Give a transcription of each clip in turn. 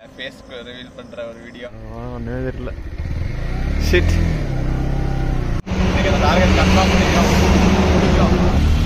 ஃபேஸ்க்கு ரிவீல் பண்ற ஒரு வீடியோ ஒன்றுமே தெரியல ஷிட் இன்னைக்கு அந்த டார்கெட் கன்ஃபார்ம் பண்ணிக்கிறோம் முடிக்கிறோம்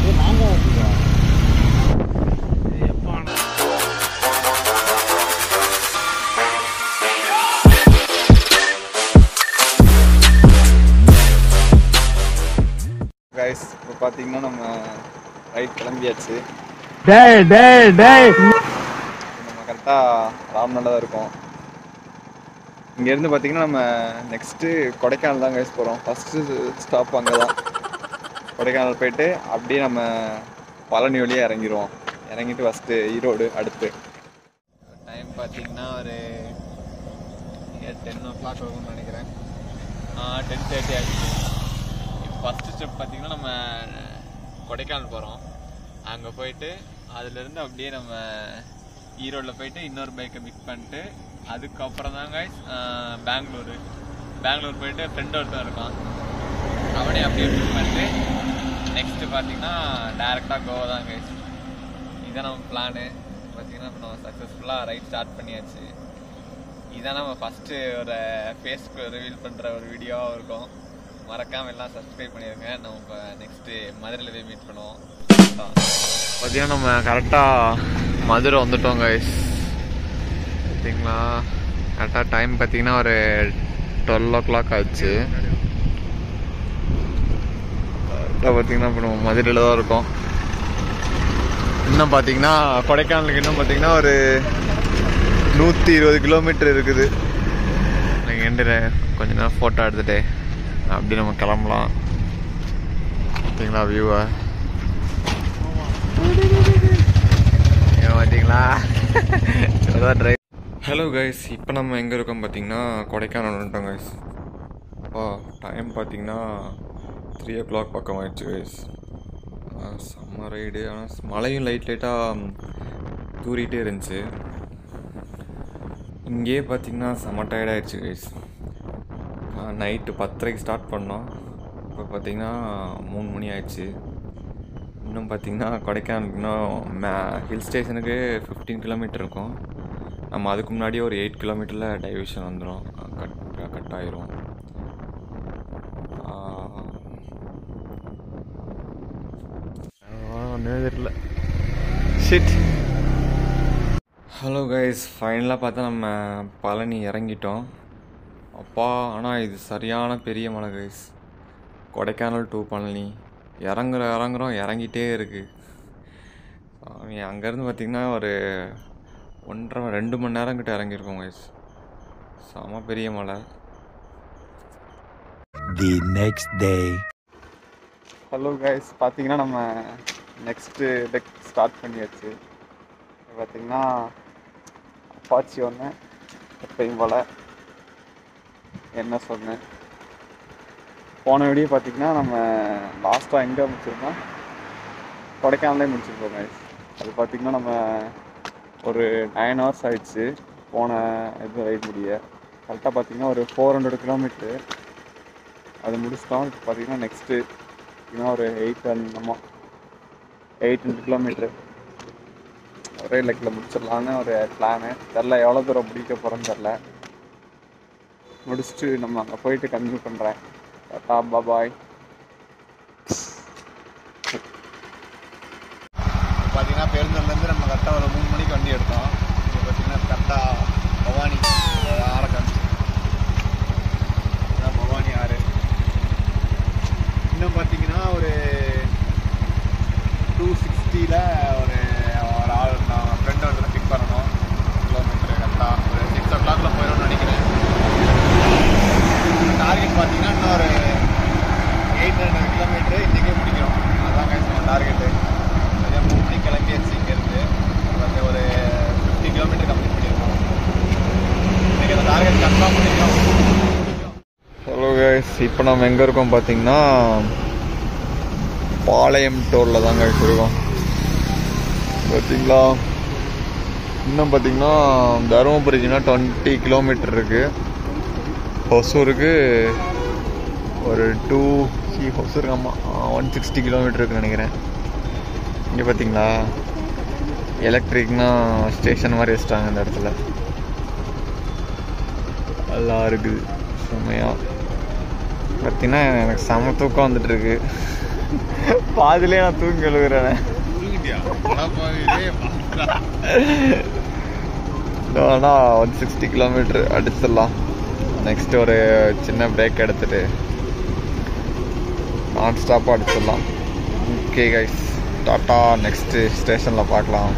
கைஸ் இப்போ பார்த்தீங்கன்னா நம்ம ரைட் கிளம்பியாச்சு டேய் டேய் டேய் நம்ம கரெக்டாக ராம்நாளில் தான் இருக்கோம் இங்கேருந்து பார்த்தீங்கன்னா நம்ம நெக்ஸ்ட்டு கொடைக்கானல் தான் கைஸ் போகிறோம் ஃபஸ்ட்டு ஸ்டாப் அங்கே தான் கொடைக்கானல் போயிட்டு அப்படியே நம்ம பழனி வழியாக இறங்கிடுவோம் இறங்கிட்டு ஃபஸ்ட்டு ஈரோடு அடுத்து டைம் பார்த்தீங்கன்னா ஒரு டென் ஓ கிளாக் வரும்னு நினைக்கிறேன் டென் தேர்ட்டி ஆகிடுச்சு ஃபஸ்ட்டு ஸ்டெப் பார்த்தீங்கன்னா நம்ம கொடைக்கானல் போகிறோம் அங்கே போயிட்டு அதுலேருந்து அப்படியே நம்ம ஈரோடில் போயிட்டு இன்னொரு பைக்கை பிக் பண்ணிட்டு அதுக்கப்புறம் தான் guys, ஆஹ், பெங்களூரு பெங்களூர் போயிட்டு ஃப்ரெண்ட் ஒருத்தன் இருக்கான் அவனே அப்படியே பிக் பண்ணிட்டு நெக்ஸ்ட்டு பார்த்தீங்கன்னா டேரெக்டாக கோவா தான் கைஸ் இதான் நம்ம பிளானு பார்த்தீங்கன்னா இப்போ நம்ம சக்ஸஸ்ஃபுல்லாக ரைட் ஸ்டார்ட் பண்ணியாச்சு இதான் நம்ம ஃபஸ்ட்டு ஒரு ஃபேஸ்க்கு ரிவீல் பண்ணுற ஒரு வீடியோவாக இருக்கும் மறக்காம எல்லாம் சப்ஸ்கிரைப் பண்ணிடுங்க நம்ம இப்போ நெக்ஸ்ட்டு மதுரையில் போய் மீட் பண்ணுவோம் பார்த்தீங்கன்னா நம்ம கரெக்டாக மதுரை வந்துட்டோம் கைஸ் பார்த்தீங்களா கரெக்டாக டைம் பார்த்தீங்கன்னா ஒரு டுவெல் ஓ கிளாக் ஆச்சு கரெக்டாக பார்த்தீங்கன்னா இப்போ நம்ம மதுரையில் தான் இருக்கோம் இன்னும் பார்த்தீங்கன்னா கொடைக்கானலுக்கு இன்னும் பார்த்தீங்கன்னா ஒரு நூற்றி இருபது கிலோமீட்டர் இருக்குது நீங்கள் எண்டில் கொஞ்ச நேரம் ஃபோட்டோ எடுத்துகிட்டு அப்படி நம்ம கிளம்பலாம் பார்த்தீங்களா வியூவை பார்த்தீங்களா ட்ரை ஹலோ கைஸ் இப்போ நம்ம எங்கே இருக்கோம் பார்த்தீங்கன்னா கொடைக்கானல் வந்துட்டோம் கைஸ் அப்பா டைம் பார்த்தீங்கன்னா த்ரீ ஓ கிளாக் பக்கம் ஆயிடுச்சு கைஸ் செம்ம ரைடு ஆனால் மழையும் லைட் லைட்டாக தூரிட்டே இருந்துச்சு இங்கேயே பார்த்தீங்கன்னா செம்ம டயர்ட் ஆயிடுச்சு கைஸ் நைட்டு பத்தரைக்கு ஸ்டார்ட் பண்ணோம் இப்போ பார்த்தீங்கன்னா மூணு மணி ஆயிடுச்சு இன்னும் பார்த்தீங்கன்னா கொடைக்கானலுக்கு இன்னும் மே ஹில் ஸ்டேஷனுக்கு ஃபிஃப்டீன் கிலோமீட்டர் இருக்கும் நம்ம அதுக்கு முன்னாடியே ஒரு எயிட் கிலோமீட்டரில் டைவர்ஷன் வந்துடும் கட் கட் ஆயிரும் ஒன்றுமே தெரியல ஷிட் ஹலோ கைஸ் ஃபைனலாக பார்த்தா நம்ம பழனி இறங்கிட்டோம் அப்பா ஆனால் இது சரியான பெரிய மலை கைஸ் கொடைக்கானல் டு பழனி இறங்குற இறங்குறோம் இறங்கிட்டே இருக்கு சாமி அங்கேருந்து பார்த்தீங்கன்னா ஒரு ஒன்றரை ரெண்டு மணி நேரம் கிட்ட இறங்கியிருக்கோம் கைஸ் செம பெரிய மலை the next day. Hello guys பார்த்தீங்கன்னா நம்ம நெக்ஸ்ட்டு டெக் ஸ்டார்ட் பண்ணியாச்சு இப்போ பார்த்தீங்கன்னா அப்பாச்சி ஒன்று எப்பயும் போல் என்ன சொன்னேன் போன வீடியோ பார்த்தீங்கன்னா நம்ம லாஸ்ட்டாக எங்கே முடிச்சிருக்கோம் கொடைக்கானலே முடிச்சிருக்கோம் கைஸ் அது பார்த்தீங்கன்னா நம்ம ஒரு நைன் ஹவர்ஸ் ஆயிடுச்சு போன இது ரைட் முடிய கரெக்டாக பார்த்தீங்கன்னா ஒரு ஃபோர் ஹண்ட்ரட் கிலோமீட்ரு அது முடிச்சிட்டோம் இப்போ பார்த்தீங்கன்னா நெக்ஸ்ட்டு இன்னும் ஒரு எயிட் நம்ம எயிட் ஹண்ட்ரட் கிலோமீட்ரு ஒரே லெக்கில் முடிச்சிடலான்னு ஒரு பிளானு தெரில எவ்வளோ தூரம் முடிக்க போகிறோன்னு தெரில முடிச்சுட்டு நம்ம அங்கே போயிட்டு கன்டினியூ பண்ணுறேன் டாட்டா பாபாய் பார்த்தீங்கன்னா பேருந்துலேருந்து நம்ம கரெக்டாக ஒரு மூணு மணிக்கு வண்டி எடுத்தோம் இப்போ பார்த்தீங்கன்னா கரெக்டாக பவானி ஆற காமிச்சு இதான் பவானி ஆறு இன்னும் பார்த்தீங்கன்னா ஒரு டூ சிக்ஸ்டியில் ஒரு ஒரு ஆள் நான் ஃப்ரெண்ட் ஒருத்தர் பிக் பண்ணணும் கிலோமீட்டர் கரெக்டாக ஒரு சிக்ஸ் ஓ கிளாக்ல போயிடும்னு நினைக்கிறேன் டார்கெட் பார்த்தீங்கன்னா இன்னும் ஒரு எயிட் ஹண்ட்ரட் கிலோமீட்டர் இன்றைக்கே முடிக்கிறோம் அதான் guys நம்ம டார்கெட்டு சரியாக மூணு மணிக்கு கிளம்பியாச்சு இங்கேருந்து வந்து ஒரு ஃபிஃப்டி கிலோமீட்டர் கம்ப்ளீட் பண்ணியிருக்கோம் இன்றைக்கி அந்த டார்கெட் கன்ஃபார்ம் பண்ணிக்கிறோம் ஹலோ கைஸ் இப்போ நம்ம எங்கே இருக்கோம் பார்த்தீங்கன்னா பாளையம் டோரில் தான் கைஸ் இருக்கோம் பார்த்தீங்களா இன்னும் பார்த்தீங்கன்னா தருமபுரிக்குன்னா டுவெண்ட்டி கிலோமீட்டர் இருக்குது ஒசூருக்கு ஒரு டூ சி ஒசூருக்கு ஆமாம் ஒன் சிக்ஸ்டி கிலோமீட்டர் இருக்குன்னு நினைக்கிறேன் இங்கே பார்த்தீங்களா எலக்ட்ரிக்னா ஸ்டேஷன் மாதிரி வச்சிட்டாங்க இந்த இடத்துல நல்லா இருக்குது செம்மையா பார்த்தீங்கன்னா எனக்கு செம தூக்கம் வந்துட்டு இருக்கு பாதிலே நான் தூங்கி எழுகிறேன் ஆனால் ஒன் சிக்ஸ்டி கிலோமீட்டர் அடிச்சிடலாம் நெக்ஸ்ட் ஒரு சின்ன பிரேக் எடுத்துட்டு நான் ஸ்டாப்பாக அடிச்சிடலாம் ஓகே கைஸ் டாட்டா நெக்ஸ்ட் ஸ்டேஷனில் பார்க்கலாம்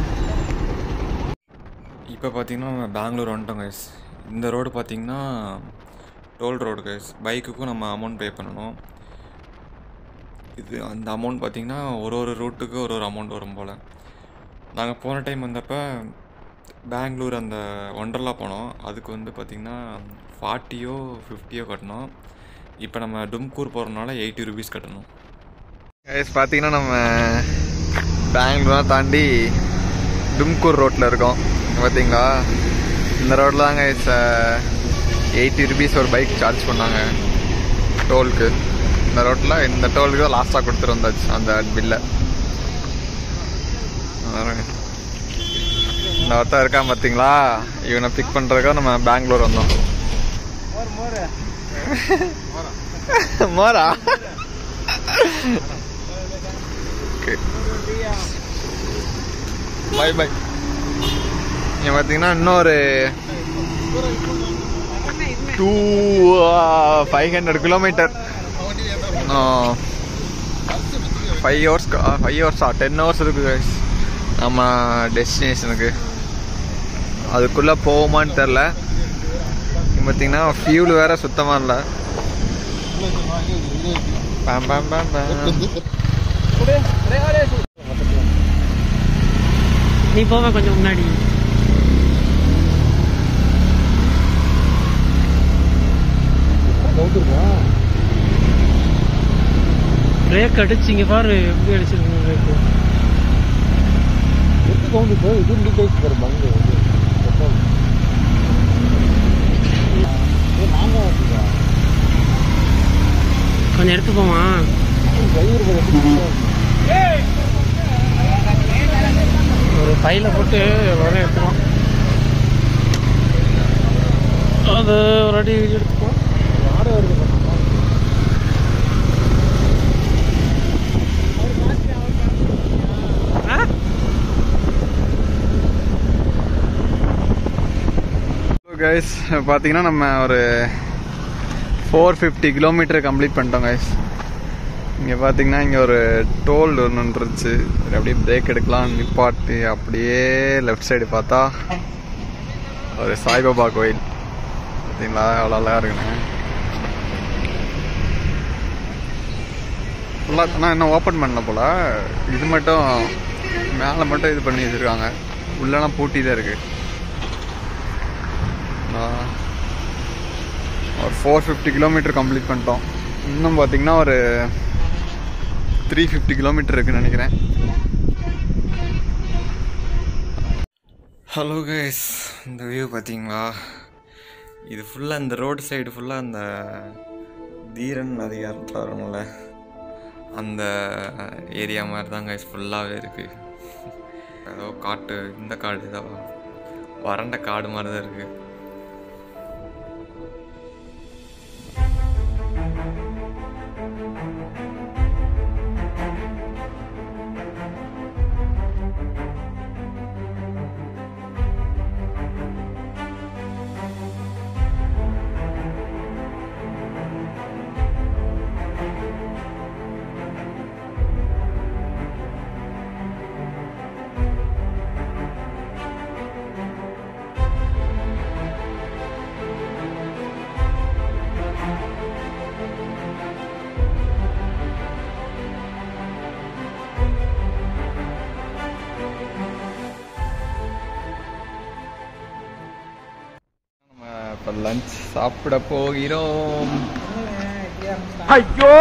இப்போ பார்த்தீங்கன்னா நம்ம பெங்களூர் வந்துட்டோம் கைஸ் இந்த ரோடு பார்த்தீங்கன்னா டோல் ரோடு கைஸ் பைக்குக்கும் நம்ம அமௌண்ட் பே பண்ணணும் இது அந்த அமௌண்ட் பார்த்தீங்கன்னா ஒரு ஒரு ரூட்டுக்கு ஒரு ஒரு அமௌண்ட் வரும் போல் நாங்கள் போன டைம் வந்தப்போ பெங்களூர் அந்த ஒண்டர்லா போனோம் அதுக்கு வந்து பார்த்திங்கன்னா ஃபார்ட்டியோ ஃபிஃப்டியோ கட்டணும் இப்போ நம்ம டும்கூர் போகிறதுனால எயிட்டி ருபீஸ் கட்டணும் கைஸ் பார்த்தீங்கன்னா நம்ம பெங்களூர்லாம் தாண்டி டும்கூர் ரோட்டில் இருக்கோம் இங்க பார்த்தீங்களா இந்த ரோட்டில் தாங்க எயிட்டி ருபீஸ் ஒரு பைக் சார்ஜ் பண்ணாங்க டோலுக்கு இந்த ரோட்டில் இந்த டோலுக்கு தான் லாஸ்ட்டாக கொடுத்துட்டு வந்தாச்சு அந்த பில்லை இந்த ஒருத்தன் இருக்கான் பார்த்தீங்களா இவனை பிக் பண்ணுறதுக்காக நம்ம பெங்களூர் வந்தோம் மோரா ஓகே பை பை இங்கே பார்த்தீங்கன்னா இன்னொரு two five hundred kilometre five hours five ஹவர்ஸா டென் ஹவர்ஸ் இருக்கு guys நம்ம டெஸ்டினேஷனுக்கு அதுக்குள்ளே போகுமான்னு தெரில இங்கே பார்த்தீங்கன்னா ஃபியூல் வேற சுத்தமாக இல்லை பாம் பாம் பாம் பாம் நீ போவ கொஞ்சம் முன்னாடி பிரேக் அடிச்சு இங்க பாரு எப்படி அடிச்சிருக்கீங்க பிரேக் கொஞ்சம் எடுத்து போமா ஒரு பையில போட்டு வர எடுத்துருவோம் அது ஒரு அடி எடுத்துப்போம் ஆ? கைஸ் பார்த்தீங்கன்னா நம்ம ஒரு ஃபோர் ஃபிஃப்டி கிலோமீட்டர் கம்ப்ளீட் பண்ணிட்டோம் கைஸ் இங்கே பார்த்தீங்கன்னா இங்கே ஒரு டோல் ஒன்று இருந்துச்சு சரி அப்படியே பிரேக் எடுக்கலாம் நிப்பாட்டி அப்படியே லெஃப்ட் சைடு பார்த்தா ஒரு சாய்பாபா கோயில் பார்த்தீங்களா அவ்வளோ அழகாக இருக்குண்ணே ஃபுல்லாக ஆனால் இன்னும் ஓப்பன் பண்ணல போல் இது மட்டும் மேலே மட்டும் இது பண்ணி வச்சுருக்காங்க உள்ளெல்லாம் பூட்டி தான் இருக்குது ஆஹ், ஒரு ஃபோர் ஃபிஃப்டி கிலோமீட்டர் கம்ப்ளீட் பண்ணிட்டோம் இன்னும் பார்த்தீங்கன்னா ஒரு த்ரீ ஃபிஃப்டி கிலோமீட்டர் இருக்குன்னு நினைக்கிறேன் ஹலோ கைஸ் இந்த வியூ பார்த்தீங்களா இது ஃபுல்லாக இந்த ரோடு சைடு ஃபுல்லாக அந்த தீரன் அதிகாரத்தில் வரும்ல அந்த ஏரியா மாதிரி தான் கைஸ் ஃபுல்லாகவே இருக்குது ஏதோ காட்டு இந்த காடு ஏதோ வறண்ட காடு மாதிரி தான் இருக்குது நம்ம இப்போ லஞ்ச் சாப்பிட போகிறோம் ஐயோ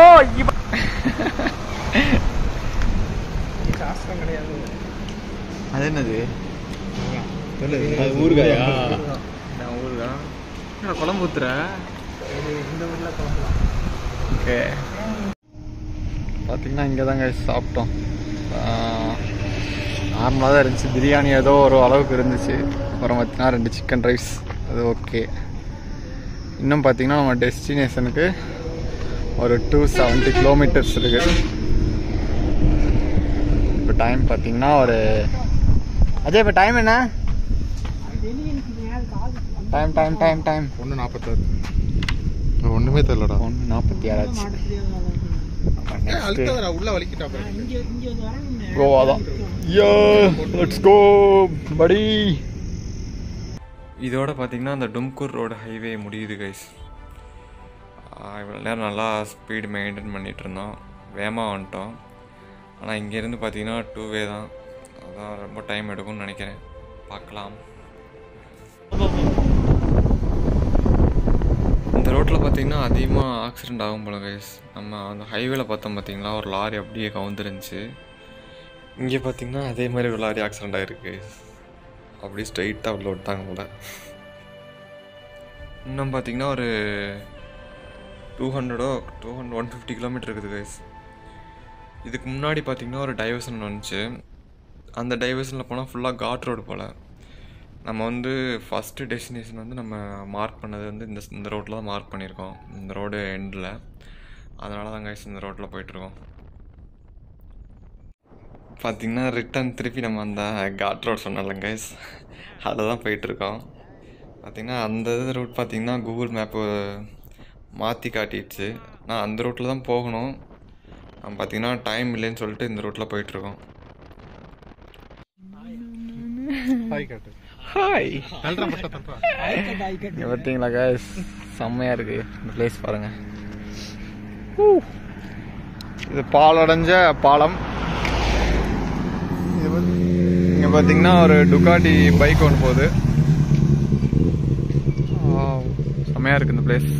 சாஸ்திரம் கிடையாது அது என்னது ஊறுகாயா? நான் ஊருகா என்ன குழம்பு ஊத்துற இந்த ஊர்ல குழம்புலாம் ஓகே பார்த்தீங்கன்னா இங்கே தாங்க சாப்பிட்டோம் நார்மலாக தான் இருந்துச்சு பிரியாணி ஏதோ ஒரு அளவுக்கு இருந்துச்சு அப்புறம் பார்த்தீங்கன்னா ரெண்டு சிக்கன் ரைஸ் அது ஓகே இன்னும் பார்த்தீங்கன்னா நம்ம டெஸ்டினேஷனுக்கு ஒரு டூ செவன்ட்டி கிலோமீட்டர்ஸ் இருக்கு இப்போ டைம் பார்த்தீங்கன்னா ஒரு அஜய் இப்போ டைம் என்ன டைம் டைம் டைம் டைம் ஒன்று நாற்பத்தாறு ஒன்றுமே தெரிலடா ஒன்று நாற்பத்தி ஆறாச்சு அழுத்தவரா உள்ள வலிக்கிட்டா கோவா தான் யோ லெட்ஸ் கோ படி இதோட பார்த்தீங்கன்னா அந்த டும்கூர் ரோடு ஹைவே முடியுது கைஸ் இவ்வளோ நேரம் நல்லா ஸ்பீடு மெயின்டைன் பண்ணிகிட்டு இருந்தோம் வேகமாக வந்துட்டோம் ஆனால் இங்கேருந்து பார்த்தீங்கன்னா டூ வே தான் அதான் ரொம்ப டைம் எடுக்கும்னு நினைக்கிறேன் பார்க்கலாம் இந்த ரோட்டில் பார்த்தீங்கன்னா அதிகமாக ஆக்சிடெண்ட் ஆகும் போல கைஸ் நம்ம அந்த ஹைவேல பார்த்தோம் பார்த்தீங்களா ஒரு லாரி அப்படியே கவுந்துருந்துச்சு இங்கே பார்த்தீங்கன்னா அதே மாதிரி ஒரு லாரி ஆக்சிடெண்ட் ஆகிருக்கு அப்படியே ஸ்ட்ரைட்டாக உள்ள விட்டாங்க போல இன்னும் பார்த்தீங்கன்னா ஒரு டூ ஹண்ட்ரடோ two hundred one fifty kilometre இருக்குது கைஸ் இதுக்கு முன்னாடி பார்த்தீங்கன்னா ஒரு டைவர்ஷன் வந்துச்சு அந்த டைவர்ஷனில் போனால் ஃபுல்லாக காட் ரோடு போல் நம்ம வந்து ஃபஸ்ட்டு டெஸ்டினேஷன் வந்து நம்ம மார்க் பண்ணது வந்து இந்த இந்த ரோட்டில் தான் மார்க் பண்ணியிருக்கோம் இந்த ரோடு எண்டில் அதனால தான் கைஸ் இந்த ரோட்டில் போயிட்டுருக்கோம் பார்த்தீங்கன்னா ரிட்டன் திருப்பி நம்ம அந்த காட் ரோட் சொன்னோம்ல கைஸ் அதில் தான் போயிட்டுருக்கோம் பார்த்தீங்கன்னா அந்த இது ரூட் பார்த்தீங்கன்னா கூகுள் மேப்பு மாற்றி காட்டிடுச்சு நான் அந்த ரூட்டில் தான் போகணும் நம்ம பார்த்தீங்கன்னா டைம் இல்லைன்னு சொல்லிட்டு இந்த ரூட்டில் போயிட்டுருக்கோம் ஹாய் காட்டு ஹாய் தள்ளுறா மட்டும் தள்ளுறா இங்கே பார்த்தீங்களா கைஸ் செம்மையாக இருக்கு இந்த பிளேஸ் பாருங்க இது பாலடைஞ்ச பாலம் இது வந்து இங்கே பார்த்தீங்கன்னா ஒரு டுகாட்டி பைக் ஒன்று போகுது Wow, செம்மையாக இருக்கு இந்த பிளேஸ்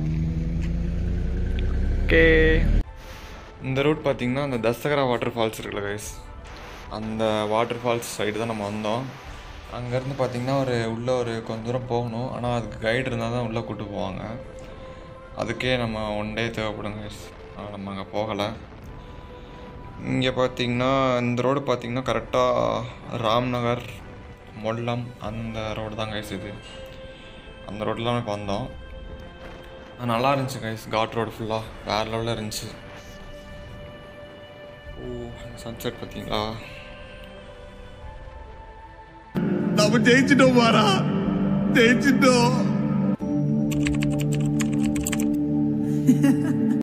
ஓகே இந்த ரூட் பார்த்தீங்கன்னா அந்த தசகரா வாட்டர் ஃபால்ஸ் இருக்குல்ல கைஸ் அந்த வாட்டர் ஃபால்ஸ் சைடு தான் நம்ம வந்தோம் அங்கேருந்து பார்த்தீங்கன்னா ஒரு உள்ளே ஒரு கொஞ்ச தூரம் போகணும் ஆனால் அதுக்கு கைடு இருந்தால் தான் உள்ளே கூட்டு போவாங்க அதுக்கே நம்ம ஒன் டே தேவைப்படும் கைஸ் ஆனால் நம்ம அங்கே போகலை இங்கே பார்த்தீங்கன்னா இந்த ரோடு பார்த்தீங்கன்னா கரெக்டாக ராம்நகர் மொல்லம் அந்த ரோடு தான் கைஸ் இது அந்த ரோட்டில் தான் இப்போ வந்தோம் ஆ, நல்லா இருந்துச்சு கைஸ் காட் ரோடு ஃபுல்லாக வேறு லெவலில் இருந்துச்சு ஓ சன்செட் பார்த்தீங்களா நம்ம ஜெயிச்சிட்டோம் பாரா ஜெயிச்சிட்டோம்